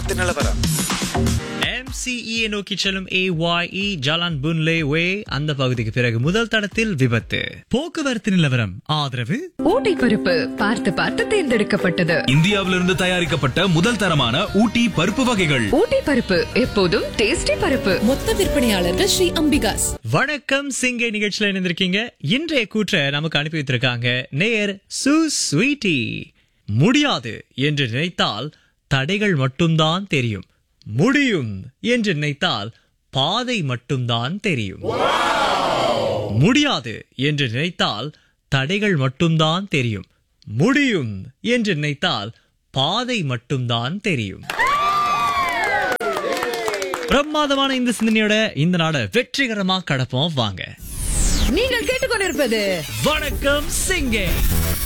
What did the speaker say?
போக்குவரத்து நிலவரம் MCE -யை நோக்கி செல்லும் AYE ஜலான் புன்லே வே அந்த பகுதிக்கு பிறகு முதல் தடத்தில் விபத்து போக்குவரத்து நிலவரம் ஆதரவு ஊட்டி பருப்பு பார்த்து பார்த்து தேர்ந்தெடுக்கப்பட்டது இந்தியாவிலிருந்து தயாரிக்கப்பட்ட முதல் தரமான ஊட்டி பருப்பு வகைகள் ஊட்டி பருப்பு எப்போதும் டேஸ்டி பருப்பு மொத்த விற்பனையாளர்கள் ஸ்ரீ அம்பிகாஸ் வணக்கம் சிங்கை நிகழ்ச்சியில இணைந்திருக்கீங்க இன்றைய கூற்றை நமக்கு அனுப்பி வைத்திருக்காங்க நேர் சு ஸ்வீட்டி முடியாது என்று நினைத்தால் தடைகள் மட்டும்தான் தெரியும் முடியும் என்று நினைத்தால் பாதை மட்டும்தான் தெரியும் முடியாது என்று நினைத்தால் தடைகள் மட்டும்தான் தெரியும் முடியும் என்று நினைத்தால் பாதை மட்டும்தான் தெரியும் பிரமாதமான இந்த சிந்தனையோட இந்த நாட வெற்றிகரமா கடப்போம் வாங்க நீங்கள் கேட்டுக்கொண்டிருப்பது வணக்கம் சிங்கே